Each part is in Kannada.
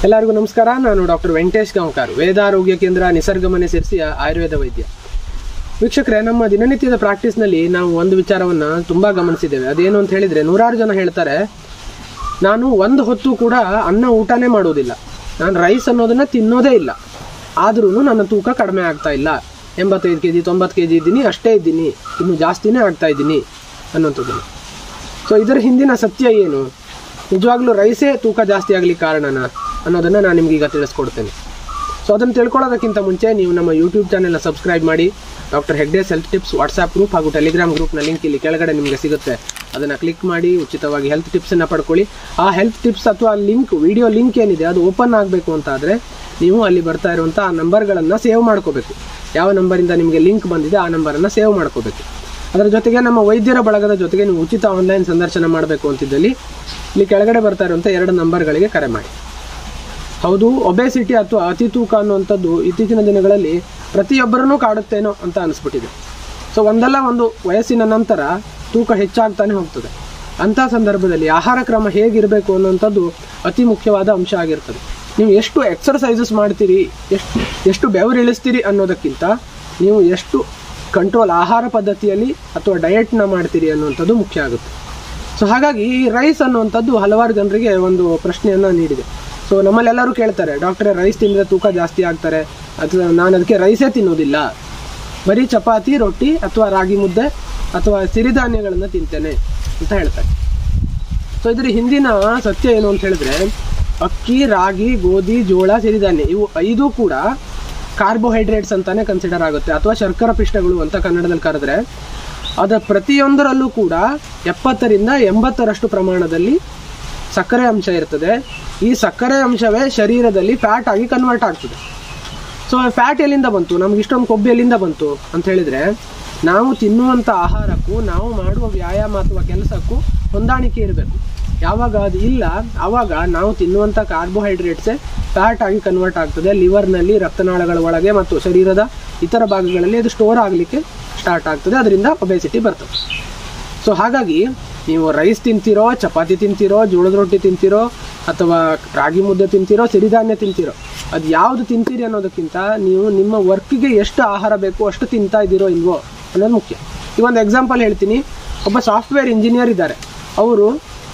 ಎಲ್ಲರಿಗೂ ನಮಸ್ಕಾರ ನಾನು ಡಾಕ್ಟರ್ ವೆಂಕಟೇಶ್ ಗಾಂವ್ಕರ್ ವೇದಾರೋಗ್ಯ ಕೇಂದ್ರ ನಿಸರ್ಗಮನೆ ಸೇರಿಸಿಯ ಆಯುರ್ವೇದ ವೈದ್ಯ ವೀಕ್ಷಕರೇ ನಮ್ಮ ದಿನನಿತ್ಯದ ಪ್ರಾಕ್ಟೀಸ್ನಲ್ಲಿ ನಾವು ಒಂದು ವಿಚಾರವನ್ನು ತುಂಬ ಗಮನಿಸಿದ್ದೇವೆ ಅದೇನು ಅಂತ ಹೇಳಿದರೆ ನೂರಾರು ಜನ ಹೇಳ್ತಾರೆ ನಾನು ಒಂದು ಹೊತ್ತು ಕೂಡ ಅನ್ನ ಊಟನೇ ಮಾಡುವುದಿಲ್ಲ ನಾನು ರೈಸ್ ಅನ್ನೋದನ್ನು ತಿನ್ನೋದೇ ಇಲ್ಲ ಆದ್ರೂ ನನ್ನ ತೂಕ ಕಡಿಮೆ ಆಗ್ತಾ ಇಲ್ಲ ಎಂಬತ್ತೈದು ಕೆ ಜಿ ತೊಂಬತ್ತು ಕೆ ಜಿ ಇದ್ದೀನಿ ಅಷ್ಟೇ ಇದ್ದೀನಿ ಇನ್ನು ಜಾಸ್ತಿನೇ ಆಗ್ತಾ ಇದ್ದೀನಿ ಅನ್ನೋಂಥದ್ದನ್ನು ಸೊ ಇದರ ಹಿಂದಿನ ಸತ್ಯ ಏನು ನಿಜವಾಗ್ಲೂ ರೈಸೇ ತೂಕ ಜಾಸ್ತಿ ಆಗಲಿಕ್ಕೆ ಕಾರಣನ ಅನ್ನೋದನ್ನು ನಾನು ನಿಮ್ಗೆ ಈಗ ತಿಳಿಸ್ಕೊಡ್ತೇನೆ ಸೊ ಅದನ್ನು ತಿಳ್ಕೊಳ್ಳೋದಕ್ಕಿಂತ ಮುಂಚೆ ನೀವು ನಮ್ಮ ಯೂಟ್ಯೂಬ್ ಚಾನೆಲ್ನ ಸಬ್ಸ್ಕ್ರೈಬ್ ಮಾಡಿ doctor Hegde's health tips WhatsApp group ಹಾಗೂ ಟೆಲಿಗ್ರಾಮ್ ಗ್ರೂಪ್ನ ಲಿಂಕ್ ಇಲ್ಲಿ ಕೆಳಗಡೆ ನಿಮಗೆ ಸಿಗುತ್ತೆ ಅದನ್ನು ಕ್ಲಿಕ್ ಮಾಡಿ ಉಚಿತವಾಗಿ ಹೆಲ್ತ್ ಟಿಪ್ಸನ್ನು ಪಡ್ಕೊಳ್ಳಿ ಆ ಹೆಲ್ತ್ ಟಿಪ್ಸ್ ಅಥವಾ ಲಿಂಕ್ ವಿಡಿಯೋ ಲಿಂಕ್ ಏನಿದೆ ಅದು ಓಪನ್ ಆಗಬೇಕು ಅಂತ ಆದರೆ ನೀವು ಅಲ್ಲಿ ಬರ್ತಾ ಇರುವಂಥ ಆ ನಂಬರ್ಗಳನ್ನು ಸೇವ್ ಮಾಡ್ಕೋಬೇಕು ಯಾವ ನಂಬರಿಂದ ನಿಮಗೆ ಲಿಂಕ್ ಬಂದಿದೆ ಆ ನಂಬರನ್ನು ಸೇವ್ ಮಾಡ್ಕೋಬೇಕು ಅದರ ಜೊತೆಗೆ ನಮ್ಮ ವೈದ್ಯರ ಬಳಗದ ಜೊತೆಗೆ ನೀವು ಉಚಿತ ಆನ್ಲೈನ್ ಸಂದರ್ಶನ ಮಾಡಬೇಕು ಅಂತಿದ್ದಲ್ಲಿ ಇಲ್ಲಿ ಕೆಳಗಡೆ ಬರ್ತಾ ಇರುವಂಥ ಎರಡು ನಂಬರ್ಗಳಿಗೆ ಕರೆ ಮಾಡಿ ಹೌದು ಒಬೆಸಿಟಿ ಅಥವಾ ಅತಿ ತೂಕ ಅನ್ನುವಂಥದ್ದು ಇತ್ತೀಚಿನ ದಿನಗಳಲ್ಲಿ ಪ್ರತಿಯೊಬ್ಬರನ್ನೂ ಕಾಡುತ್ತೇನೋ ಅಂತ ಅನಿಸ್ಬಿಟ್ಟಿದೆ ಸೊ ಒಂದಲ್ಲ ಒಂದು ವಯಸ್ಸಿನ ನಂತರ ತೂಕ ಹೆಚ್ಚಾಗ್ತಾನೆ ಹೋಗ್ತದೆ ಅಂಥ ಸಂದರ್ಭದಲ್ಲಿ ಆಹಾರ ಕ್ರಮ ಹೇಗಿರಬೇಕು ಅನ್ನುವಂಥದ್ದು ಅತಿ ಮುಖ್ಯವಾದ ಅಂಶ ಆಗಿರ್ತದೆ ನೀವು ಎಷ್ಟು ಎಕ್ಸರ್ಸೈಸಸ್ ಮಾಡ್ತೀರಿ ಎಷ್ಟು ಎಷ್ಟು ಬೆವರು ಇಳಿಸ್ತೀರಿ ಅನ್ನೋದಕ್ಕಿಂತ ನೀವು ಎಷ್ಟು ಕಂಟ್ರೋಲ್ ಆಹಾರ ಪದ್ಧತಿಯಲ್ಲಿ ಅಥವಾ ಡಯಟ್ನ ಮಾಡ್ತೀರಿ ಅನ್ನುವಂಥದ್ದು ಮುಖ್ಯ ಆಗುತ್ತೆ ಸೊ ಹಾಗಾಗಿ ಈ ರೈಸ್ ಅನ್ನುವಂಥದ್ದು ಹಲವಾರು ಜನರಿಗೆ ಒಂದು ಪ್ರಶ್ನೆಯನ್ನು ನೀಡಿದೆ ಸೊ ನಮ್ಮಲ್ಲೆಲ್ಲರೂ ಕೇಳ್ತಾರೆ ಡಾಕ್ಟ್ರೆ ರೈಸ್ ತಿಂದರೆ ತೂಕ ಜಾಸ್ತಿ ಆಗ್ತಾರೆ ಅಥವಾ ನಾನು ಅದಕ್ಕೆ ರೈಸೇ ತಿನ್ನೋದಿಲ್ಲ ಬರೀ ಚಪಾತಿ ರೊಟ್ಟಿ ಅಥವಾ ರಾಗಿ ಮುದ್ದೆ ಅಥವಾ ಸಿರಿಧಾನ್ಯಗಳನ್ನು ತಿಂತೇನೆ ಅಂತ ಹೇಳ್ತಾರೆ ಸೊ ಇದರ ಹಿಂದಿನ ಸತ್ಯ ಏನು ಅಂತ ಹೇಳಿದ್ರೆ ಅಕ್ಕಿ ರಾಗಿ ಗೋಧಿ ಜೋಳ ಸಿರಿಧಾನ್ಯ ಇವು ಐದು ಕೂಡ ಕಾರ್ಬೋಹೈಡ್ರೇಟ್ಸ್ ಅಂತಾನೆ ಕನ್ಸಿಡರ್ ಆಗುತ್ತೆ ಅಥವಾ ಶರ್ಕರ ಪಿಷ್ಟಗಳು ಅಂತ ಕನ್ನಡದಲ್ಲಿ ಕರೆದ್ರೆ ಅದರ ಪ್ರತಿಯೊಂದರಲ್ಲೂ ಕೂಡ ಎಪ್ಪತ್ತರಿಂದ ಎಂಬತ್ತರಷ್ಟು ಪ್ರಮಾಣದಲ್ಲಿ ಸಕ್ಕರೆ ಅಂಶ ಇರ್ತದೆ ಈ ಸಕ್ಕರೆ ಅಂಶವೇ ಶರೀರದಲ್ಲಿ ಫ್ಯಾಟ್ ಆಗಿ ಕನ್ವರ್ಟ್ ಆಗ್ತದೆ ಸೊ ಫ್ಯಾಟ್ ಎಲ್ಲಿಂದ ಬಂತು ನಮ್ಗೆ ಇಷ್ಟೊಂದು ಕೊಬ್ಬು ಎಲ್ಲಿಂದ ಬಂತು ಅಂತ ಹೇಳಿದ್ರೆ ನಾವು ತಿನ್ನುವಂಥ ಆಹಾರಕ್ಕೂ ನಾವು ಮಾಡುವ ವ್ಯಾಯಾಮ ಅಥವಾ ಕೆಲಸಕ್ಕೂ ಹೊಂದಾಣಿಕೆ ಇರಬೇಕು ಯಾವಾಗ ಅದು ಇಲ್ಲ ಆವಾಗ ನಾವು ತಿನ್ನುವಂಥ ಕಾರ್ಬೋಹೈಡ್ರೇಟ್ಸೇ ಫ್ಯಾಟ್ ಆಗಿ ಕನ್ವರ್ಟ್ ಆಗ್ತದೆ ಲಿವರ್ನಲ್ಲಿ ರಕ್ತನಾಳಗಳ ಒಳಗೆ ಮತ್ತು ಶರೀರದ ಇತರ ಭಾಗಗಳಲ್ಲಿ ಅದು ಸ್ಟೋರ್ ಆಗಲಿಕ್ಕೆ ಸ್ಟಾರ್ಟ್ ಆಗ್ತದೆ ಅದರಿಂದ ಒಬೆಸಿಟಿ ಬರ್ತದೆ ಸೊ ಹಾಗಾಗಿ ನೀವು ರೈಸ್ ತಿಂತೀರೋ ಚಪಾತಿ ತಿಂತೀರೋ ಜೋಳದ ರೊಟ್ಟಿ ತಿಂತೀರೋ ಅಥವಾ ರಾಗಿ ಮುದ್ದೆ ತಿಂತೀರೋ ಸಿರಿಧಾನ್ಯ ತಿಂತೀರೋ ಅದು ಯಾವುದು ತಿಂತೀರಿ ಅನ್ನೋದಕ್ಕಿಂತ ನೀವು ನಿಮ್ಮ ವರ್ಕ್ಗೆ ಎಷ್ಟು ಆಹಾರ ಬೇಕು ಅಷ್ಟು ತಿಂತಾ ಇದ್ದೀರೋ ಇಲ್ವೋ ಅನ್ನೋದು ಮುಖ್ಯ ಈ ಒಂದು ಎಕ್ಸಾಂಪಲ್ ಹೇಳ್ತೀನಿ ಒಬ್ಬ ಸಾಫ್ಟ್ವೇರ್ ಇಂಜಿನಿಯರ್ ಇದ್ದಾರೆ ಅವರು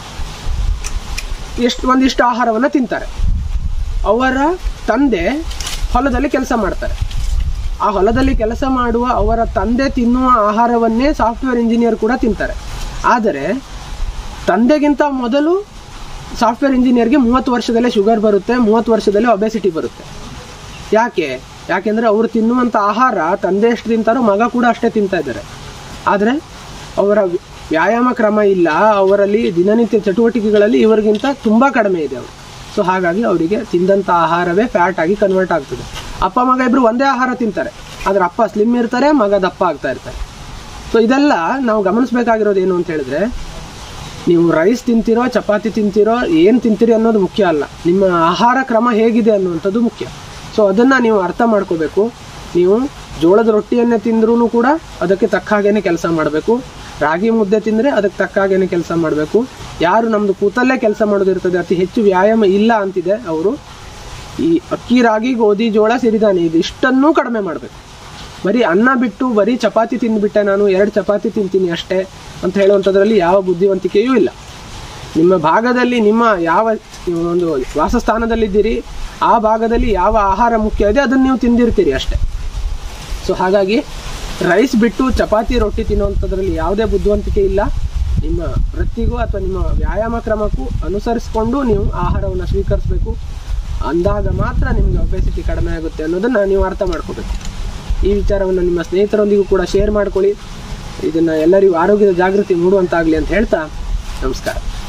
ಎಷ್ಟು ಒಂದಿಷ್ಟು ಆಹಾರವನ್ನು ತಿಂತಾರೆ ಅವರ ತಂದೆ ಹೊಲದಲ್ಲಿ ಕೆಲಸ ಮಾಡ್ತಾರೆ ಆ ಹೊಲದಲ್ಲಿ ಕೆಲಸ ಮಾಡುವ ಅವರ ತಂದೆ ತಿನ್ನುವ ಆಹಾರವನ್ನೇ ಸಾಫ್ಟ್ವೇರ್ ಇಂಜಿನಿಯರ್ ಕೂಡ ತಿಂತಾರೆ ಆದರೆ ತಂದೆಗಿಂತ ಮೊದಲು ಸಾಫ್ಟ್ವೇರ್ ಇಂಜಿನಿಯರ್ಗೆ ಮೂವತ್ತು ವರ್ಷದಲ್ಲೇ ಶುಗರ್ ಬರುತ್ತೆ ಮೂವತ್ತು ವರ್ಷದಲ್ಲೇ ಒಬೆಸಿಟಿ ಬರುತ್ತೆ ಯಾಕೆ ಯಾಕೆಂದರೆ ಅವರು ತಿನ್ನುವಂಥ ಆಹಾರ ತಂದೆ ಎಷ್ಟು ತಿಂತಾರೋ ಮಗ ಕೂಡ ಅಷ್ಟೇ ತಿಂತಾ ಇದ್ದಾರೆ ಆದರೆ ಅವರ ವ್ಯಾಯಾಮ ಕ್ರಮ ಇಲ್ಲ ಅವರಲ್ಲಿ ದಿನನಿತ್ಯ ಚಟುವಟಿಕೆಗಳಲ್ಲಿ ಇವರಿಗಿಂತ ತುಂಬ ಕಡಿಮೆ ಇದೆ ಅವರು ಸೊ ಹಾಗಾಗಿ ಅವರಿಗೆ ತಿಂದಂಥ ಆಹಾರವೇ ಫ್ಯಾಟ್ ಆಗಿ ಕನ್ವರ್ಟ್ ಆಗ್ತದೆ ಅಪ್ಪ ಮಗ ಇಬ್ಬರು ಒಂದೇ ಆಹಾರ ತಿಂತಾರೆ ಆದರೆ ಅಪ್ಪ ಸ್ಲಿಮ್ ಇರ್ತಾರೆ ಮಗ ದಪ್ಪ ಆಗ್ತಾ ಇರ್ತಾರೆ ಸೊ ಇದೆಲ್ಲ ನಾವು ಗಮನಿಸಬೇಕಾಗಿರೋದು ಏನು ಅಂತ ಹೇಳಿದ್ರೆ ನೀವು ರೈಸ್ ತಿಂತೀರೋ ಚಪಾತಿ ತಿಂತೀರೋ ಏನು ತಿಂತೀರಿ ಅನ್ನೋದು ಮುಖ್ಯ ಅಲ್ಲ ನಿಮ್ಮ ಆಹಾರ ಕ್ರಮ ಹೇಗಿದೆ ಅನ್ನುವಂಥದ್ದು ಮುಖ್ಯ ಸೊ ಅದನ್ನು ನೀವು ಅರ್ಥ ಮಾಡ್ಕೋಬೇಕು ನೀವು ಜೋಳದ ರೊಟ್ಟಿಯನ್ನೇ ತಿಂದ್ರೂ ಕೂಡ ಅದಕ್ಕೆ ತಕ್ಕ ಹಾಗೇನೆ ಕೆಲಸ ಮಾಡಬೇಕು ರಾಗಿ ಮುದ್ದೆ ತಿಂದರೆ ಅದಕ್ಕೆ ತಕ್ಕ ಹಾಗೇನೆ ಕೆಲಸ ಮಾಡಬೇಕು ಯಾರು ನಮ್ಮದು ಕೂತಲ್ಲೇ ಕೆಲಸ ಮಾಡೋದಿರ್ತದೆ ಅತಿ ಹೆಚ್ಚು ವ್ಯಾಯಾಮ ಇಲ್ಲ ಅಂತಿದೆ ಅವರು ಈ ಅಕ್ಕಿ ರಾಗಿ ಗೋಧಿ ಜೋಳ ಸಿರಿಧಾನ್ಯ ಇದು ಇಷ್ಟನ್ನೂ ಕಡಿಮೆ ಮಾಡಬೇಕು ಬರೀ ಅನ್ನ ಬಿಟ್ಟು ಬರೀ ಚಪಾತಿ ತಿಂದುಬಿಟ್ಟೆ ನಾನು ಎರಡು ಚಪಾತಿ ತಿಂತೀನಿ ಅಷ್ಟೇ ಅಂತ ಹೇಳುವಂಥದ್ರಲ್ಲಿ ಯಾವ ಬುದ್ಧಿವಂತಿಕೆಯೂ ಇಲ್ಲ ನಿಮ್ಮ ಭಾಗದಲ್ಲಿ ನಿಮ್ಮ ಯಾವ ಒಂದು ವಾಸಸ್ಥಾನದಲ್ಲಿದ್ದೀರಿ ಆ ಭಾಗದಲ್ಲಿ ಯಾವ ಆಹಾರ ಮುಖ್ಯ ಇದೆ ಅದನ್ನು ನೀವು ತಿಂದಿರ್ತೀರಿ ಅಷ್ಟೇ ಸೊ ಹಾಗಾಗಿ ರೈಸ್ ಬಿಟ್ಟು ಚಪಾತಿ ರೊಟ್ಟಿ ತಿನ್ನುವಂಥದ್ರಲ್ಲಿ ಯಾವುದೇ ಬುದ್ಧಿವಂತಿಕೆ ಇಲ್ಲ ನಿಮ್ಮ ವೃತ್ತಿಗೂ ಅಥವಾ ನಿಮ್ಮ ವ್ಯಾಯಾಮ ಕ್ರಮಕ್ಕೂ ಅನುಸರಿಸಿಕೊಂಡು ನೀವು ಆಹಾರವನ್ನು ಸ್ವೀಕರಿಸಬೇಕು ಅಂದಾಗ ಮಾತ್ರ ನಿಮಗೆ ಒಬೆಸಿಟಿ ಕಡಿಮೆ ಆಗುತ್ತೆ ಅನ್ನೋದನ್ನು ನೀವು ಅರ್ಥ ಮಾಡ್ಕೋಬೇಕು ಈ ವಿಚಾರವನ್ನು ನಿಮ್ಮ ಸ್ನೇಹಿತರೊಂದಿಗೂ ಕೂಡ ಶೇರ್ ಮಾಡ್ಕೊಳ್ಳಿ ಇದನ್ನು ಎಲ್ಲರಿಗೂ ಆರೋಗ್ಯದ ಜಾಗೃತಿ ಮೂಡುವಂತಾಗಲಿ ಅಂತ ಹೇಳ್ತಾ ನಮಸ್ಕಾರ